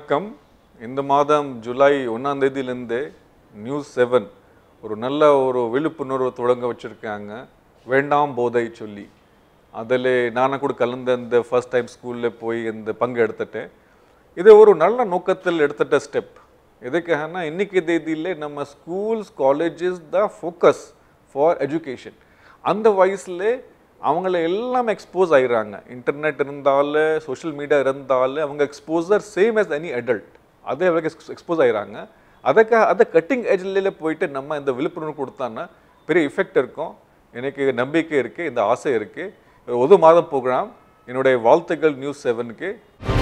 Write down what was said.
வணக்கம் இந்த மாதம் ஜூலை ஒன்றாம் தேதியிலேருந்து நியூஸ் செவன் ஒரு நல்ல ஒரு விழிப்புணர்வு தொடங்க வச்சுருக்காங்க வேண்டாம் போதை சொல்லி அதில் நானும் கூட கலந்து இந்த ஃபர்ஸ்ட் டைம் ஸ்கூலில் போய் இந்த பங்கு எடுத்துட்டேன் இது ஒரு நல்ல நோக்கத்தில் எடுத்துட்ட ஸ்டெப் எதுக்காகனா இன்னைக்கு தேதியில் நம்ம schools colleges the focus for education அந்த வயசுல அவங்கள எல்லாம் எக்ஸ்போஸ் ஆயிடுறாங்க இன்டர்நெட் இருந்தாலும் சோஷியல் மீடியா இருந்தாலும் அவங்க exposure same as any adult அதே அவங்க எக்ஸ்போஸ் ஆயிடுறாங்க அதுக்காக அதை கட்டிங் எஜ்ல போயிட்டு நம்ம இந்த விழிப்புணர்வு கொடுத்தான்னா பெரிய எஃபெக்ட் இருக்கும் எனக்கு நம்பிக்கை இருக்குது இந்த ஆசை இருக்குது ஒரு மாதம் ப்ரோக்ராம் என்னுடைய வாழ்த்துக்கள் நியூஸ் செவனுக்கு